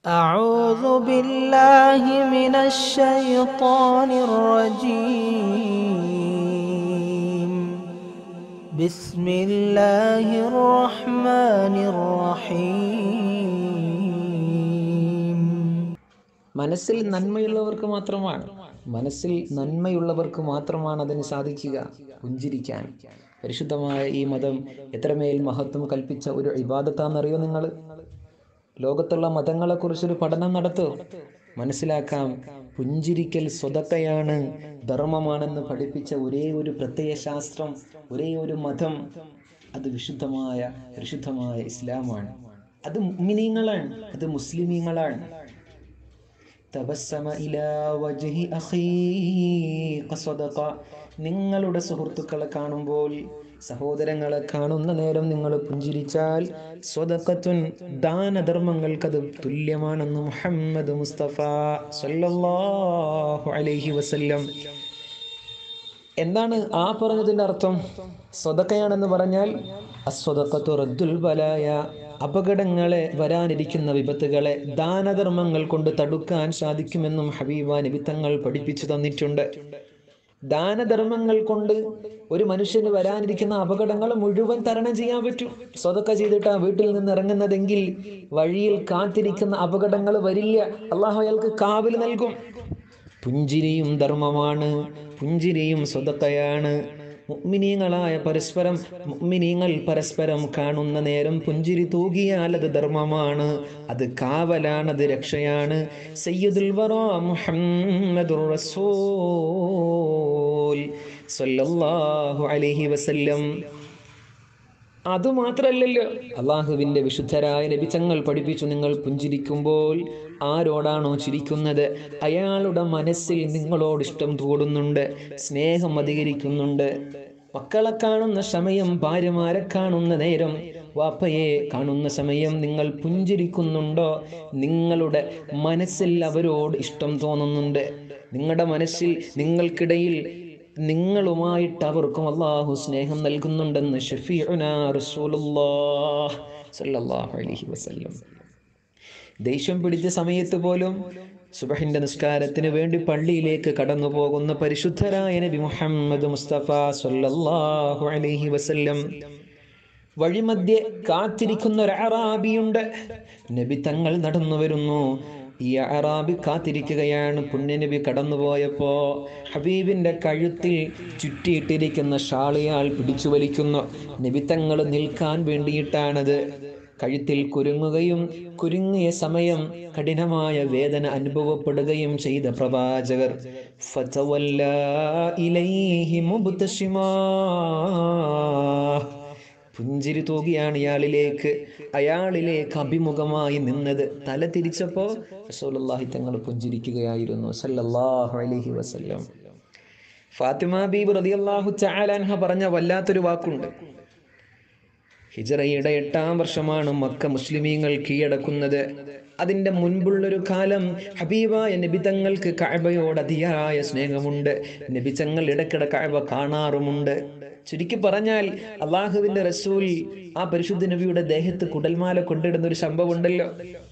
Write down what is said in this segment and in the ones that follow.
أعوذ بالله من الشيطان الرجيم بسم الله الرحمن الرحيم മനസ്സിൽ നന്മയുള്ളവർക്ക് മാത്രമാണ് മനസ്സിൽ നന്മയുള്ളവർക്ക് മാത്രമാണ് അതിന് സാധിക്കുക പുഞ്ചിരിക്കാൻ പരിശുദ്ധമായ ഈ മതം എത്രമേൽ മഹത്വം കൽപ്പിച്ച ഒരു ഇബാദത്താണെന്നറിയോ നിങ്ങൾ ലോകത്തുള്ള മതങ്ങളെക്കുറിച്ചൊരു പഠനം നടത്തൂ മനസ്സിലാക്കാം പുഞ്ചിരിക്കൽ സ്വതക്കയാണ് ധർമ്മമാണെന്ന് പഠിപ്പിച്ച ഒരേ ഒരു പ്രത്യയശാസ്ത്രം ഒരേ ഒരു മതം അത് വിശുദ്ധമായ പരിശുദ്ധമായ ഇസ്ലാമാണ് അത് മുഅ്മിനീങ്ങളാണ് അത് മുസ്ലിമീങ്ങളാണ് തബസ്സമ ഇലാ വജ്ഹി അഖീഖ സദഖ നിങ്ങളുടെ സുഹൃത്തുക്കളെ കാണുമ്പോൾ സഹോദരങ്ങളെ കാണുന്ന നേരം നിങ്ങൾ പുഞ്ചിരിച്ചാൽ സ്വതക്കത്തുൻ ദാനധർമ്മങ്ങൾക്കത് തുല്യമാണെന്ന് മുഹമ്മദ് മുസ്തഫ സല്ലല്ലാഹു അലൈഹി വസല്ലം എന്താണ് ആ പറഞ്ഞതിൻ്റെ അർത്ഥം സ്വതക്കയാണെന്ന് പറഞ്ഞാൽ അസ്വതക്കത്തു റദ്ദുൽ ബലായ അപകടങ്ങളെ വരാനിരിക്കുന്ന വിപത്തുകളെ ദാനധർമ്മങ്ങൾ കൊണ്ട് തടുക്കാൻ സാധിക്കുമെന്നും ഹബീബ നിബിത്തങ്ങൾ പഠിപ്പിച്ചു തന്നിട്ടുണ്ട് ദാനധർമ്മങ്ങൾ കൊണ്ട് ഒരു മനുഷ്യന് വരാനിരിക്കുന്ന അപകടങ്ങൾ മുഴുവൻ തരണം ചെയ്യാൻ പറ്റും സ്വതക്ക ചെയ്തിട്ട് ആ വീട്ടിൽ നിന്ന് ഇറങ്ങുന്നതെങ്കിൽ വഴിയിൽ കാത്തിരിക്കുന്ന അപകടങ്ങൾ വരില്ല അള്ളാഹു അയാൾക്ക് കാവൽ നൽകും പുഞ്ചിരിയും ധർമ്മമാണ് പുഞ്ചിരിയും സ്വതക്കയാണ് മുഅ്മിനീങ്ങളായ പരസ്പരം മുഅ്മിനീങ്ങൾ പരസ്പരം കാണുന്ന നേരം പുഞ്ചിരി തൂകിയാൽ അത് ധർമ്മമാണ് അത് കാവലാണ് അത് രക്ഷയാണ് സയ്യിദുൽ വറ മുഹമ്മദുർ റസൂൽ സല്ലല്ലാഹു അലൈഹി വസല്ലം അതുമാത്രല്ലല്ലോ അള്ളാഹുവിൻ്റെ വിശുദ്ധരായ നബിച്ചങ്ങൾ പഠിപ്പിച്ചു നിങ്ങൾ പുഞ്ചിരിക്കുമ്പോൾ ആരോടാണോ ചിരിക്കുന്നത് അയാളുടെ മനസ്സിൽ നിങ്ങളോട് ഇഷ്ടം കൂടുന്നുണ്ട് സ്നേഹം അധികരിക്കുന്നുണ്ട് മക്കളെ കാണുന്ന സമയം ഭാര്യമാരെ കാണുന്ന നേരം വാപ്പയെ കാണുന്ന സമയം നിങ്ങൾ പുഞ്ചിരിക്കുന്നുണ്ടോ നിങ്ങളുടെ മനസ്സിൽ അവരോട് ഇഷ്ടം തോന്നുന്നുണ്ട് നിങ്ങളുടെ മനസ്സിൽ നിങ്ങൾക്കിടയിൽ നിങ്ങളുമായിട്ട് അവർക്കും അള്ളാഹു സ്നേഹം നൽകുന്നുണ്ടെന്ന് ഷഫീഉനാ റസൂലുള്ളാഹ് സല്ലല്ലാഹു അലൈഹി വസല്ലം ദേഷ്യം പിടിച്ച സമയത്ത് പോലും സുബഹിന്റെ നിസ്കാരത്തിന് വേണ്ടി പള്ളിയിലേക്ക് കടന്നു പോകുന്ന പരിശുദ്ധരായ നബി മുഹമ്മദ് മുസ്തഫ സല്ലല്ലാഹു അലൈഹി വസല്ലം വഴിമധ്യേ കാത്തിരിക്കുന്ന ഒരു അറാബിയുണ്ട് നബി തങ്ങൾ നടന്നു വരുന്നു ഈ അറാബി കാത്തിരിക്കുകയാണ് പുണ്യനബി കടന്നുപോയപ്പോ ഹബീബിന്റെ കഴുത്തിൽ ചുറ്റിയിട്ടിരിക്കുന്ന ഷാളിയാൽ പിടിച്ചു വലിക്കുന്നു നബിത്തങ്ങൾ നിൽക്കാൻ വേണ്ടിയിട്ടാണത് കഴുത്തിൽ കുരുങ്ങുകയും കുരുങ്ങിയ സമയം കഠിനമായ വേദന അനുഭവപ്പെടുകയും ചെയ്ത പ്രവാചകർ ഫതവല്ല ഇലൈഹി മുബ്തശിമാ പുഞ്ചിരി തൂകിയാണ് ഇയാളിലേക്ക് അയാളിലേക്ക് അഭിമുഖമായി നിന്നത് തല തിരിച്ചപ്പോ റസൂലുള്ളാഹി തങ്ങൾ പുഞ്ചിരിക്കുകയായിരുന്നു സല്ലല്ലാഹു അലൈഹി വസല്ലം ഫാത്തിമ ബീബ് റളിയല്ലാഹു തആല അൻഹ പറഞ്ഞ വല്ലാത്തൊരു വാക്കുണ്ട് ഹിജറയുടെ എട്ടാം വർഷമാണ് മക്ക മുസ്ലിമീങ്ങൾ കീഴടക്കുന്നത് അതിന്റെ മുൻപുള്ളൊരു കാലം ഹബീബായ നബിതങ്ങൾക്ക് കഅബയോട് അതിയായ സ്നേഹമുണ്ട് നബിതങ്ങൾ ഇടയ്ക്കിടെ കഅബ കാണാറുമുണ്ട് ചുരുക്കി പറഞ്ഞാൽ അള്ളാഹുവിന്റെ റസൂൽ ആ പരിശുദ്ധ നബിയുടെ ദേഹത്ത് കുടൽമാല കൊണ്ടിടുന്ന ഒരു സംഭവം ഉണ്ടല്ലോ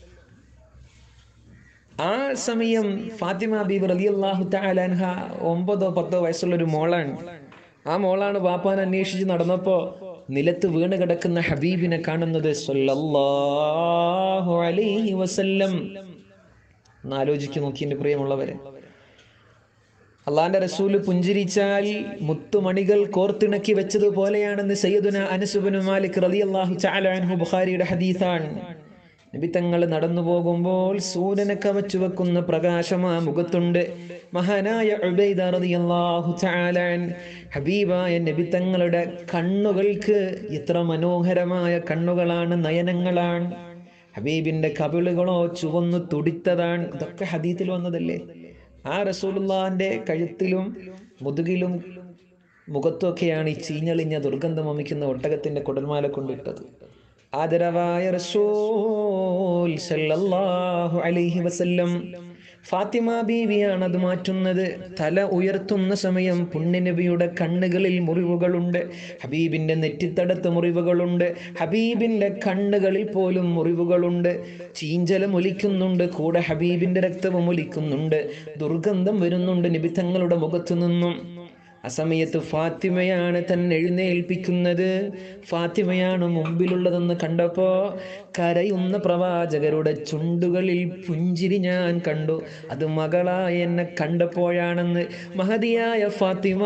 ആ സമയം ഫാത്തിമ ബീബ് റളിയല്ലാഹു തആല അൻഹ ഒമ്പതോ പത്തോ വയസ്സുള്ള ഒരു മോളാണ് ആ മോളാണ് വാപ്പാൻ അന്വേഷിച്ച് നടന്നപ്പോ നിലത്ത് വീണ് കിടക്കുന്ന ഹബീബിനെ കാണുന്നത് സല്ലല്ലാഹു അലൈഹി വസല്ലം ഒന്ന് ആലോചിച്ച് നോക്കി എൻ്റെ പ്രിയമുള്ളവരെ അള്ളാന്റെ റസൂല് പുഞ്ചിരിച്ചാൽ മുത്തുമണികൾ കോർത്തിണക്കി വെച്ചതുപോലെയാണെന്ന് സയ്യിദുന അനസുബിന് മാലിക് റളിയല്ലാഹു തആല അൻഹു ബുഖാരിയുടെ ഹദീസാണ് നബി തങ്ങൾ നടന്നു പോകുമ്പോൾ സൂര്യനെ കവച്ചു വെക്കുന്ന പ്രകാശം ആ മുഖത്തുണ്ട് മഹാനായ ഉബൈദ റളിയല്ലാഹു തആല ഹബീബായ നബി തങ്ങളുടെ കണ്ണുകൾക്ക് എത്ര മനോഹരമായ കണ്ണുകളാണ് നയനങ്ങളാണ് ഹബീബിന്റെ കവിളുകളോ ചുവന്നു തുടിത്തതാണ് ഇതൊക്കെ ഹദീത്തിൽ വന്നതല്ലേ ആ റസൂലുള്ളാന്റെ കഴുത്തിലും മുതുകിലും മുഖത്തൊക്കെയാണ് ഈ ചീഞ്ഞളിഞ്ഞ ദുർഗന്ധം വമിക്കുന്ന ഒട്ടകത്തിന്റെ കുടൽമാല കൊണ്ടിട്ടത് ആദരവായ റസൂൽ സല്ലല്ലാഹു അലൈഹി വസല്ലം ഫാത്തിമ ബീവിയാണ് അത് മാറ്റുന്നത് തല ഉയർത്തുന്ന സമയം പുണ്യനബിയുടെ കണ്ണുകളിൽ മുറിവുകളുണ്ട് ഹബീബിന്റെ നെറ്റിത്തടത്ത് മുറിവുകളുണ്ട് ഹബീബിന്റെ കണ്ണുകളിൽ പോലും മുറിവുകളുണ്ട് ചീഞ്ചലം ഒലിക്കുന്നുണ്ട് കൂടെ ഹബീബിന്റെ രക്തവും ഒലിക്കുന്നുണ്ട് ദുർഗന്ധം വരുന്നുണ്ട് നിബിത്തങ്ങളുടെ മുഖത്തു നിന്നും ആ സമയത്ത് ഫാത്തിമയാണ് തന്നെ എഴുന്നേൽപ്പിക്കുന്നത് ഫാത്തിമയാണ് മുമ്പിലുള്ളതെന്ന് കണ്ടപ്പോ കരയുന്ന പ്രവാചകരുടെ ചുണ്ടുകളിൽ പുഞ്ചിരി ഞാൻ കണ്ടു അത് മകളായ എന്നെ കണ്ടപ്പോഴാണെന്ന് മഹതിയായ ഫാത്തിമ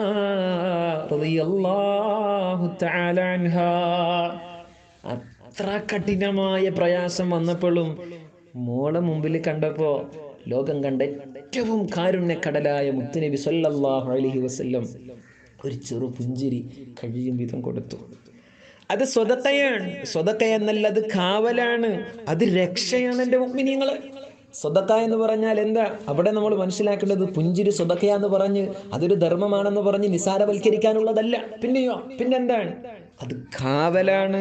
റളിയല്ലാഹു തആല അൻഹാ അത്ര കഠിനമായ പ്രയാസം വന്നപ്പോഴും മോളെ മുമ്പിൽ കണ്ടപ്പോ ലോകം കണ്ട ഏറ്റവും കാരുണ്യക്കടലായ മുത്തുനബി സല്ലല്ലാഹു അലൈഹി വസല്ലം ഒരു ചെറു പുഞ്ചിരി കഴിയും വിധം കൊടുത്തു അത് സ്വതക്കയാണ് സ്വതക്ക എന്നല്ല അത് കാവലാണ് അത് രക്ഷയാണ് എൻ്റെ മുഗ്മിനിയങ്ങള് സ്വതക്ക എന്ന് പറഞ്ഞാൽ എന്താ അവിടെ നമ്മൾ മനസ്സിലാക്കേണ്ടത് പുഞ്ചിരി സ്വതക്കയാന്ന് പറഞ്ഞ് അതൊരു ധർമ്മമാണെന്ന് പറഞ്ഞ് നിസാരവൽക്കരിക്കാനുള്ളതല്ല പിന്നെയോ പിന്നെന്താണ് അത് കാവലാണ്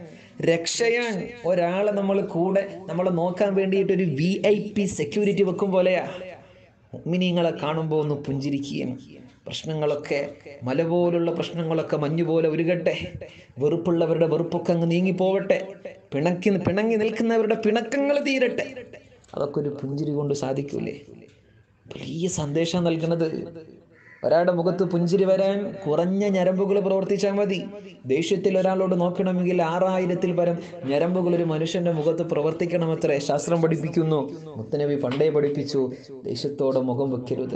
രക്ഷയാണ് ഒരാളെ നമ്മൾ കൂടെ നമ്മളെ നോക്കാൻ വേണ്ടിയിട്ട് ഒരു വി ഐ പി സെക്യൂരിറ്റി വെക്കും പോലെയാ മുഗ്മിനീങ്ങളെ കാണുമ്പോൾ ഒന്ന് പുഞ്ചിരിക്കുകയും പ്രശ്നങ്ങളൊക്കെ മല പോലുള്ള പ്രശ്നങ്ങളൊക്കെ മഞ്ഞു പോലെ ഉരുകട്ടെ വെറുപ്പുള്ളവരുടെ വെറുപ്പൊക്കെ അങ്ങ് നീങ്ങി പോവട്ടെ പിണക്കി പിണങ്ങി നിൽക്കുന്നവരുടെ പിണക്കങ്ങൾ തീരട്ടെ അതൊക്കെ ഒരു പുഞ്ചിരി കൊണ്ട് സാധിക്കൂലേ വലിയ സന്ദേശം നൽകുന്നത് ഒരാളുടെ മുഖത്ത് പുഞ്ചിരി വരാൻ കുറഞ്ഞ ഞരമ്പുകൾ പ്രവർത്തിച്ചാൽ മതി ദേഷ്യത്തിൽ ഒരാളോട് നോക്കണമെങ്കിൽ ആറായിരത്തിൽ പരം ഞരമ്പുകൾ ഒരു മനുഷ്യന്റെ മുഖത്ത് പ്രവർത്തിക്കണമത്രേ ശാസ്ത്രം പഠിപ്പിക്കുന്നു മുത്തനബി പണ്ടേ പഠിപ്പിച്ചു ദേഷ്യത്തോടെ മുഖം വെക്കരുത്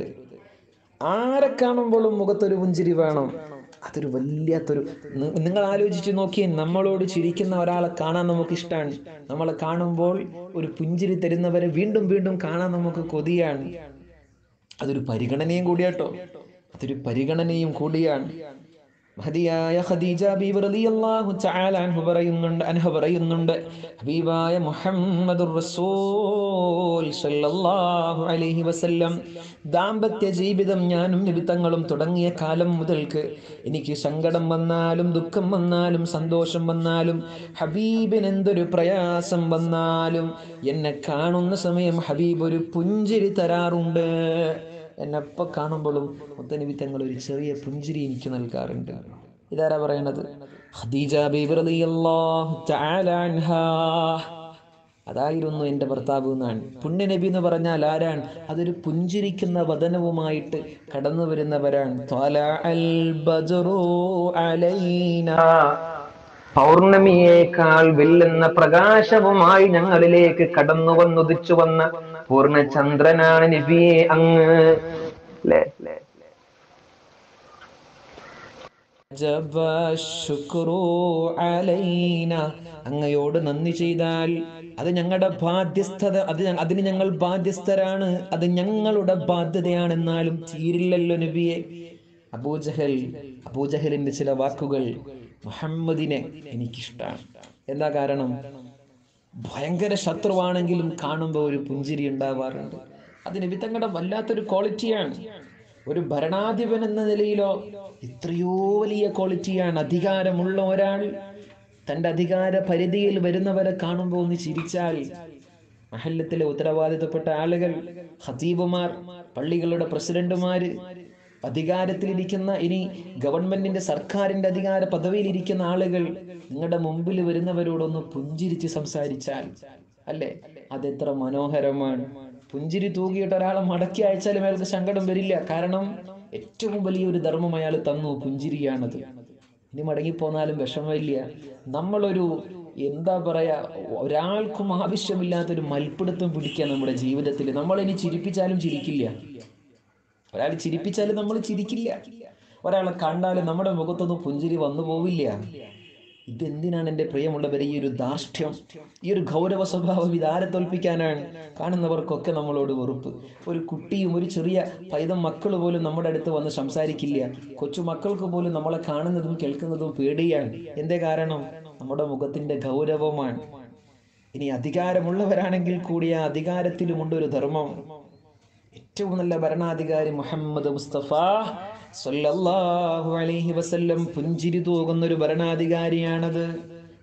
ആരെ കാണുമ്പോഴും മുഖത്തൊരു പുഞ്ചിരി വേണം അതൊരു വല്ലാത്തൊരു നി- നിങ്ങൾ ആലോചിച്ച് നോക്കിയേ നമ്മളോട് ചിരിക്കുന്ന ഒരാളെ കാണാൻ നമുക്ക് ഇഷ്ടമാണ് നമ്മളെ കാണുമ്പോൾ ഒരു പുഞ്ചിരി തരുന്നവരെ വീണ്ടും വീണ്ടും കാണാൻ നമുക്ക് കൊതിയാണ് അതൊരു പരിഗണനയും കൂടിയാട്ടോ അതൊരു പരിഗണനയും കൂടിയാണ് മഹദിയായ ഖദീജ ബീവി റളിയല്ലാഹു തആല അൻഹു പറയുന്നുണ്ട് അൻഹ പറയുന്നുണ്ട് ഹബീബായ മുഹമ്മദുർ റസൂൽ സല്ലല്ലാഹു അലൈഹി വസല്ലം ദാമ്പത്യ ജീവിതം ഞാനും നിബിത്തങ്ങളും തുടങ്ങിയ കാലം മുതൽക്ക് എനിക്ക് സങ്കടം വന്നാലും ദുഃഖം വന്നാലും സന്തോഷം വന്നാലും ഹബീബിന് എന്തൊരു പ്രയാസം വന്നാലും എന്നെ കാണുന്ന സമയം ഹബീബ് ഒരു പുഞ്ചിരി തരാറുണ്ട് എന്നെ എപ്പോൾ കാണുമ്പോഴും മുത്തനബി തങ്ങൾ ഒരു ചെറിയ പുഞ്ചിരി എനിക്ക് നൽകാറുണ്ട് ഇതാരാ പറയണത് ഖദീജ ബീബി റളിയല്ലാഹു തആല അൻഹാ അതായിരുന്നു എൻ്റെ ഭർത്താവ് എന്നാണ് പുണ്യനബി എന്ന് പറഞ്ഞാൽ ആരാണ് അതൊരു പുഞ്ചിരിക്കുന്ന വദനവുമായിട്ട് കടന്നു വരുന്നവരാണ് ത്വലഅൽ ബദ്റു അലൈനാ പൗർണമിയേക്കാൾ വെല്ലുന്ന പ്രകാശവുമായി ഞങ്ങളിലേക്ക് കടന്നു വന്നുദിച്ചു വന്ന പൂർണ്ണചന്ദ്രനാണ് നബിയെ അങ്ങ് ല്ലേ? ജബ ശുക്രു അലൈന അങ്ങയോട് നന്ദി ചെയ്താൽ അത് ഞങ്ങളുടെ ബാധ്യസ്ഥത അത് ഞ- അതിന് ഞങ്ങൾ ബാധ്യസ്ഥരാണ് അത് ഞങ്ങളുടെ ബാധ്യതയാണെന്നാലും തീരില്ലല്ലോ നബിയെ അബൂജഹൽ അബൂജഹലിന്റെ ചില വാക്കുകൾ മുഹമ്മദിനെ എനിക്കിഷ്ടമാണ് എന്താ കാരണം ഭയങ്കര ശത്രുവാണെങ്കിലും കാണുമ്പോൾ ഒരു പുഞ്ചിരി ഉണ്ടാവാറുണ്ട് അത് നബി തങ്ങളുടെ വല്ലാത്തൊരു ക്വാളിറ്റിയാണ് ഒരു ഭരണാധിപൻ എന്ന നിലയിലോ എത്രയോ വലിയ ക്വാളിറ്റിയാണ് അധികാരമുള്ള ഒരാൾ തന്റെ അധികാര പരിധിയിൽ വരുന്നവരെ കാണുമ്പോൾ ഒന്ന് ചിരിച്ചാൽ മഹല്ലത്തിലെ ഉത്തരവാദിത്തപ്പെട്ട ആളുകൾ ഹതീബുമാർ പള്ളികളുടെ പ്രസിഡന്റുമാര് അധികാരത്തിലിരിക്കുന്ന ഇനി ഗവൺമെന്റിന്റെ സർക്കാരിന്റെ അധികാര പദവിയിലിരിക്കുന്ന ആളുകൾ നിങ്ങളുടെ മുമ്പിൽ വരുന്നവരോടൊന്ന് പുഞ്ചിരിച്ച് സംസാരിച്ചാൽ അല്ലേ അതെത്ര മനോഹരമാണ് പുഞ്ചിരി തൂകിയിട്ട് ഒരാളെ മടക്കി അയച്ചാലും അയാൾക്ക് സങ്കടം വരില്ല കാരണം ഏറ്റവും വലിയൊരു ധർമ്മം അയാൾ തന്നു പുഞ്ചിരിയാണത് ഇനി മടങ്ങിപ്പോന്നാലും വിഷമമില്ല നമ്മളൊരു എന്താ പറയാ ഒരാൾക്കും ആവശ്യമില്ലാത്തൊരു മൽപ്പിടുത്തം പിടിക്കുക നമ്മുടെ ജീവിതത്തിൽ നമ്മളിനി ചിരിപ്പിച്ചാലും ചിരിക്കില്ല ഒരാൾ ചിരിപ്പിച്ചാലും നമ്മൾ ചിരിക്കില്ല ഒരാളെ കണ്ടാലും നമ്മുടെ മുഖത്തൊന്നും പുഞ്ചിരി വന്നു പോവില്ല ഇതെന്തിനാണ് എൻ്റെ പ്രിയമുള്ളവരെ ഈ ഒരു ധാർഷ്ട്യം ഈ ഒരു ഗൗരവ സ്വഭാവം ഇതാരെ തോൽപ്പിക്കാനാണ് കാണുന്നവർക്കൊക്കെ നമ്മളോട് വെറുപ്പ് ഒരു കുട്ടിയും ഒരു ചെറിയ പൈതം മക്കൾ പോലും നമ്മുടെ അടുത്ത് വന്ന് സംസാരിക്കില്ല കൊച്ചു മക്കൾക്ക് പോലും നമ്മളെ കാണുന്നതും കേൾക്കുന്നതും പേടിയാണ് എന്തേ കാരണം നമ്മുടെ മുഖത്തിന്റെ ഗൗരവമാണ് ഇനി അധികാരമുള്ളവരാണെങ്കിൽ കൂടി ആ അധികാരത്തിലുമുണ്ട് ഒരു ധർമ്മം ഏറ്റവും നല്ല ഭരണാധികാരി മുഹമ്മദ് മുസ്തഫ സല്ലല്ലാഹു അലൈഹി വസല്ലം പുഞ്ചിരി തൂകുന്ന ഒരു ഭരണാധികാരിയാണത്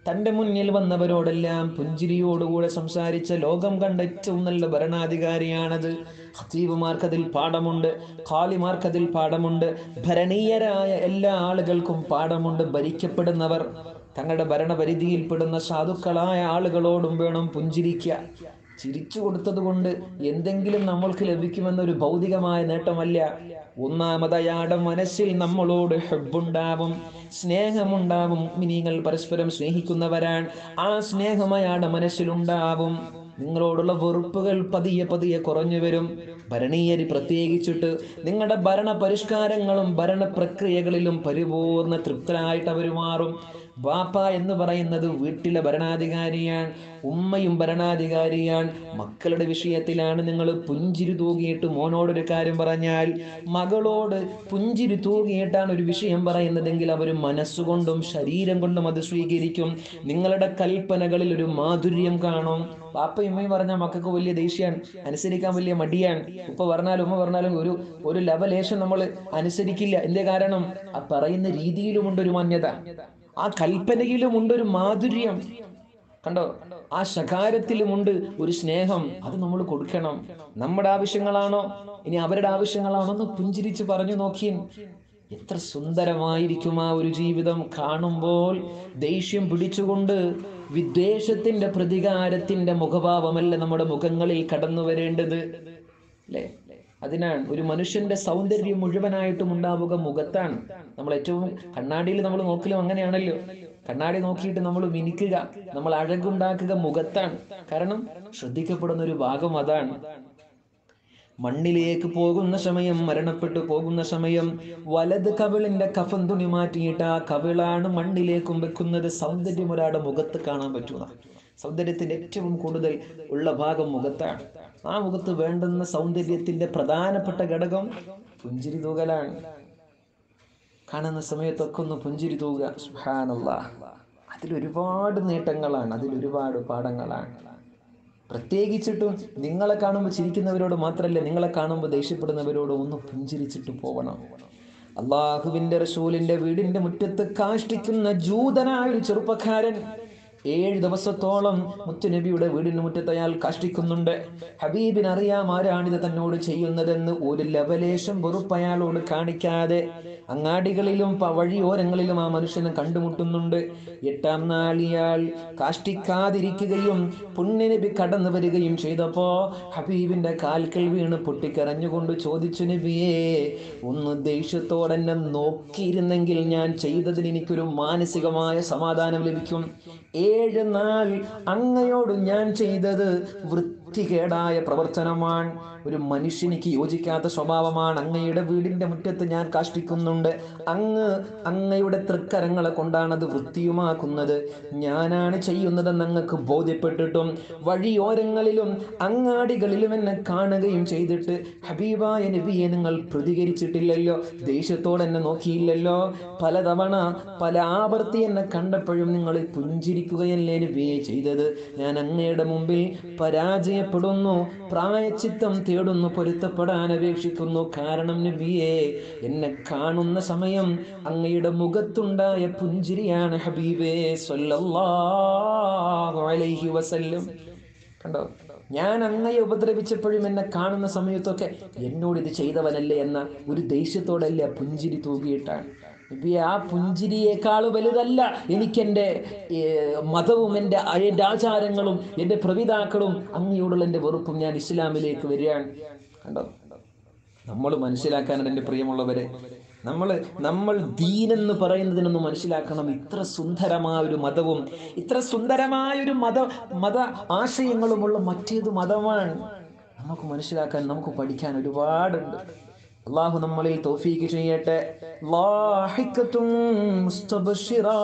തന്റെ മുന്നിൽ വന്നവരോടെല്ലാം പുഞ്ചിരിയോടുകൂടെ സംസാരിച്ച ലോകം കണ്ട ഏറ്റവും നല്ല ഭരണാധികാരിയാണത് ഹത്തീബുമാർക്കതിൽ പാഠമുണ്ട് ഖാലിമാർക്കതിൽ പാഠമുണ്ട് ഭരണീയരായ എല്ലാ ആളുകൾക്കും പാഠമുണ്ട് ഭരിക്കപ്പെടുന്നവർ തങ്ങളുടെ ഭരണപരിധിയിൽപ്പെടുന്ന സാധുക്കളായ ആളുകളോടും വേണം പുഞ്ചിരിക്കുക ചിരിച്ചു കൊടുത്തത് കൊണ്ട് എന്തെങ്കിലും നമ്മൾക്ക് ലഭിക്കുമെന്നൊരു ഭൗതികമായ നേട്ടമല്ല ഒന്നാമത് അയാളുടെ മനസ്സിൽ നമ്മളോട് ഹെബുണ്ടാവും സ്നേഹമുണ്ടാവും മിനിങ്ങൾ പരസ്പരം സ്നേഹിക്കുന്നവരാണ് ആ സ്നേഹം അയാളുടെ മനസ്സിലുണ്ടാവും നിങ്ങളോടുള്ള വെറുപ്പുകൾ പതിയെ പതിയെ കുറഞ്ഞു വരും ഭരണീയര് പ്രത്യേകിച്ചിട്ട് നിങ്ങളുടെ ഭരണ പരിഷ്കാരങ്ങളും ഭരണ പ്രക്രിയകളിലും പരിപൂർണ തൃപ്തരായിട്ട് അവർ മാറും ബാപ്പ എന്ന് പറയുന്നത് വീട്ടിലെ ഭരണാധികാരിയാണ് ഉമ്മയും ഭരണാധികാരിയാണ് മക്കളുടെ വിഷയത്തിലാണ് നിങ്ങൾ പുഞ്ചിരി തൂകിയിട്ട് മോനോടൊരു കാര്യം പറഞ്ഞാൽ മകളോട് പുഞ്ചിരി തൂകിയിട്ടാണ് ഒരു വിഷയം പറയുന്നതെങ്കിൽ അവർ മനസ്സുകൊണ്ടും ശരീരം കൊണ്ടും അത് സ്വീകരിക്കും നിങ്ങളുടെ കൽപ്പനകളിൽ ഒരു മാധുര്യം കാണും പാപ്പയും ഉമ്മയും പറഞ്ഞാൽ മക്കൾക്ക് വലിയ ദേഷ്യാണ് അനുസരിക്കാൻ വലിയ മടിയാണ് ഉപ്പ പറഞ്ഞാലും ഉമ്മ പറഞ്ഞാലും ഒരു ഒരു ലവലേശം നമ്മൾ അനുസരിക്കില്ല എന്തേ കാരണം ആ പറയുന്ന രീതിയിലുമുണ്ട് ഒരു മാന്യത ആ കൽപ്പനയിലുമുണ്ട് ഒരു മാധുര്യം കണ്ടോ ആ ശകാരത്തിലുമുണ്ട് ഒരു സ്നേഹം അത് നമ്മൾ കൊടുക്കണം നമ്മുടെ ആവശ്യങ്ങളാണോ ഇനി അവരുടെ ആവശ്യങ്ങളാണോ എന്ന് പുഞ്ചിരിച്ച് പറഞ്ഞു നോക്കിയും എത്ര സുന്ദരമായിരിക്കും ആ ഒരു ജീവിതം കാണുമ്പോൾ ദേഷ്യം പിടിച്ചുകൊണ്ട് വിദ്വേഷത്തിന്റെ പ്രതികാരത്തിന്റെ മുഖഭാവമല്ല നമ്മുടെ മുഖങ്ങളിൽ കടന്നു വരേണ്ടത് അല്ലേ അതിനാണ് ഒരു മനുഷ്യന്റെ സൗന്ദര്യം മുഴുവനായിട്ടും ഉണ്ടാവുക മുഖത്താണ് നമ്മൾ ഏറ്റവും കണ്ണാടിയിൽ നമ്മൾ നോക്കലും അങ്ങനെയാണല്ലോ കണ്ണാടി നോക്കിയിട്ട് നമ്മൾ മിനിക്കുക നമ്മൾ അഴകുണ്ടാക്കുക മുഖത്താണ് കാരണം ശ്രദ്ധിക്കപ്പെടുന്ന ഒരു ഭാഗം അതാണ് മണ്ണിലേക്ക് പോകുന്ന സമയം മരണപ്പെട്ടു പോകുന്ന സമയം വലത് കവിളിന്റെ കഫൻ തുണി മാറ്റിയിട്ട് ആ കവിളാണ് മണ്ണിലേക്കും വെക്കുന്നത് സൗന്ദര്യം ഒരാളുടെ മുഖത്ത് കാണാൻ പറ്റുന്ന സൗന്ദര്യത്തിന്റെ ഏറ്റവും കൂടുതൽ ഉള്ള ഭാഗം മുഖത്താണ് ആ മുഖത്ത് വേണ്ടുന്ന സൗന്ദര്യത്തിന്റെ പ്രധാനപ്പെട്ട ഘടകം പുഞ്ചിരി തൂകലാണ് കാണുന്ന സമയത്തൊക്കെ ഒന്ന് പുഞ്ചിരി തൂക സുഹാനല്ലാ അതിലൊരുപാട് നേട്ടങ്ങളാണ് അതിലൊരുപാട് പാഠങ്ങളാണ് പ്രത്യേകിച്ചിട്ടും നിങ്ങളെ കാണുമ്പോൾ ചിരിക്കുന്നവരോട് മാത്രമല്ല നിങ്ങളെ കാണുമ്പോൾ ദേഷ്യപ്പെടുന്നവരോട് ഒന്ന് പുഞ്ചിരിച്ചിട്ട് പോകണം അള്ളാഹുവിന്റെ റസൂലിന്റെ വീടിന്റെ മുറ്റത്ത് കാഷ്ടിക്കുന്ന ജൂതനായ ഒരു ചെറുപ്പക്കാരൻ ഏഴ് ദിവസത്തോളം മുത്തുനബിയുടെ വീടിന് മുറ്റത്ത് അയാൾ കാഷ്ടിക്കുന്നുണ്ട് ഹബീബിന് അറിയാം ആരാണിത് തന്നോട് ചെയ്യുന്നതെന്ന് ഒരു ലവലേശം വെറുപ്പ് അയാളോട് കാണിക്കാതെ അങ്ങാടികളിലും പ- വഴിയോരങ്ങളിലും ആ മനുഷ്യനെ കണ്ടുമുട്ടുന്നുണ്ട് എട്ടാം നാൾ ഇയാൾ കാഷ്ടിക്കാതിരിക്കുകയും പുണ്യനബി കടന്നു വരികയും ചെയ്തപ്പോ ഹബീബിന്റെ കാൽക്കൽ വീണ് പൊട്ടിക്കരഞ്ഞുകൊണ്ട് ചോദിച്ചു നബിയേ ഒന്ന് ദേഷ്യത്തോടെ എന്നെ നോക്കിയിരുന്നെങ്കിൽ ഞാൻ ചെയ്തതിന് എനിക്കൊരു മാനസികമായ സമാധാനം ലഭിക്കും ഏഴ് നാൾ അങ്ങയോട് ഞാൻ ചെയ്തത് വൃത്തികേടായ പ്രവർത്തനമാണ് ഒരു മനുഷ്യനിക്ക് യോജിക്കാത്ത സ്വഭാവമാണ് അങ്ങയുടെ വീടിന്റെ മുറ്റത്ത് ഞാൻ കാഷ്ടിക്കുന്നുണ്ട് അങ്ങ് അങ്ങയുടെ തൃക്കരങ്ങളെ കൊണ്ടാണ് അത് വൃത്തിയുമാക്കുന്നത് ഞാനാണ് ചെയ്യുന്നതെന്ന് അങ്ങക്ക് ബോധ്യപ്പെട്ടിട്ടും വഴിയോരങ്ങളിലും അങ്ങാടികളിലും എന്നെ കാണുകയും ചെയ്തിട്ട് ഹബീബായ നബിയെ നിങ്ങൾ പ്രതികരിച്ചിട്ടില്ലല്ലോ ദേഷ്യത്തോടെ എന്നെ നോക്കിയില്ലല്ലോ പലതവണ പല ആവർത്തി എന്നെ കണ്ടപ്പോഴും നിങ്ങൾ പുഞ്ചിരിക്കുകയല്ലേ നബിയെ ചെയ്തത് ഞാൻ അങ്ങയുടെ മുമ്പിൽ പരാജയപ്പെടുന്നു പ്രായച്ചിത്തം തേടുന്നു പൊരുത്തപ്പെടാൻ അപേക്ഷിക്കുന്നു കാരണം നബിയെ എന്നെ കാണുന്ന സമയം അങ്ങയുടെ മുഖത്തുണ്ടായ പുഞ്ചിരിയാണ് ഹബീബേ സ്വല്ലല്ലാഹു അലൈഹി വസല്ലം കണ്ടോ ഞാൻ അങ്ങയെ ഉപദ്രവിച്ചപ്പോഴും എന്നെ കാണുന്ന സമയത്തൊക്കെ എന്നോട് ഇത് ചെയ്തവനല്ലേ എന്ന ഒരു ദേഷ്യത്തോടല്ല പുഞ്ചിരി തൂകിയിട്ടാണ് നബിയെ, ആ പുഞ്ചിരിയേക്കാൾ വലുതല്ല എനിക്കെൻ്റെ ഏർ, മതവും എൻ്റെ എൻ്റെ ആചാരങ്ങളും എൻ്റെ പ്രവിതാക്കളും അങ്ങയോടുള്ള എൻ്റെ വെറുപ്പും ഞാൻ ഇസ്ലാമിലേക്ക് വരികയാണ് കണ്ടോ നമ്മൾ മനസ്സിലാക്കാനാണ് എൻ്റെ പ്രിയമുള്ളവരെ നമ്മൾ നമ്മൾ ദീനെന്ന് പറയുന്നതിനൊന്ന് മനസ്സിലാക്കണം ഇത്ര സുന്ദരമായ ഒരു മതവും ഇത്ര സുന്ദരമായ ഒരു മത മത ആശയങ്ങളുമുള്ള മറ്റേത് മതമാണ് നമുക്ക് മനസ്സിലാക്കാൻ നമുക്ക് പഠിക്കാൻ ഒരുപാടുണ്ട് അള്ളാഹു നമ്മളിൽ തോഫീക്ക് ചെയ്യട്ടെ ലാഹിക്കത്തും മുസ്തബശിറാ.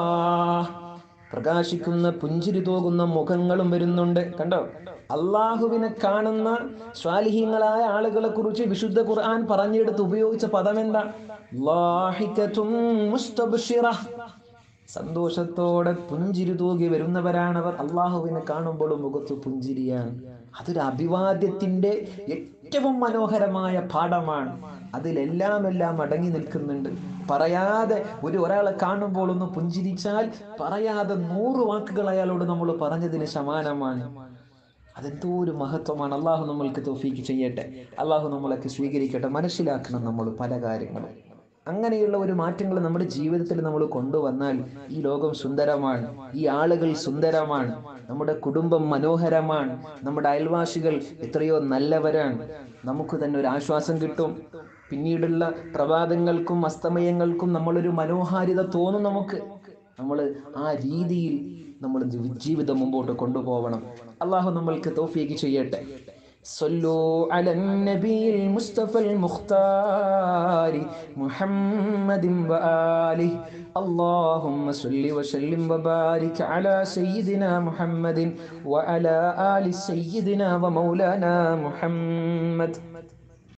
പ്രകാശിക്കുന്ന പുഞ്ചിരി തോകുന്ന മുഖങ്ങളും വരുന്നുണ്ട് കണ്ടോ അള്ളാഹുവിനെ കാണുന്ന സ്വാലിഹീങ്ങളായ ആളുകളെ കുറിച്ച് വിശുദ്ധ ഖുർആൻ പറഞ്ഞെടുത്ത് ഉപയോഗിച്ച പദം എന്താ ലാഹിക്കത്തും മുസ്തബ്ശിറ. സന്തോഷത്തോടെ പുഞ്ചിരി തൂകി വരുന്നവരാണവർ അള്ളാഹുവിനെ കാണുമ്പോൾ മുഖത്ത് പുഞ്ചിരിയാണ് അതൊരു അഭിവാദ്യത്തിന്റെ ഏറ്റവും മനോഹരമായ പാഠമാണ് അതിലെല്ലാം എല്ലാം അടങ്ങി നിൽക്കുന്നുണ്ട് പറയാതെ ഒരു ഒരാളെ കാണുമ്പോൾ ഒന്ന് പുഞ്ചിരിച്ചാൽ പറയാതെ നൂറ് വാക്കുകൾ അയാളോട് നമ്മൾ പറഞ്ഞതിന് സമാനമാണ് അതെന്തോ ഒരു മഹത്വമാണ് അള്ളാഹു നമ്മൾക്ക് തോഫീക്ക് ചെയ്യട്ടെ അള്ളാഹു നമ്മളൊക്കെ സ്വീകരിക്കട്ടെ മനസ്സിലാക്കണം നമ്മൾ പല കാര്യങ്ങളും അങ്ങനെയുള്ള ഒരു മാറ്റങ്ങൾ നമ്മുടെ ജീവിതത്തിൽ നമ്മൾ കൊണ്ടുവന്നാൽ ഈ ലോകം സുന്ദരമാണ് ഈ ആളുകൾ സുന്ദരമാണ് നമ്മുടെ കുടുംബം മനോഹരമാണ് നമ്മുടെ അയൽവാസികൾ എത്രയോ നല്ലവരാണ് നമുക്ക് തന്നെ ഒരു ആശ്വാസം കിട്ടും പിന്നീടുള്ള പ്രഭാതങ്ങൾക്കും അസ്തമയങ്ങൾക്കും നമ്മളൊരു മനോഹാരിത തോന്നും നമുക്ക് നമ്മൾ ആ രീതിയിൽ നമ്മൾ ജീവിതം മുമ്പോട്ട് കൊണ്ടുപോകണം അള്ളാഹു നമ്മൾക്ക് തോഫീക്ക് ചെയ്യട്ടെ صلوا على النبي المصطفى المختار محمد وآله اللهم صل وسلم وبارك على سيدنا محمد وعلى آل سيدنا ومولانا محمد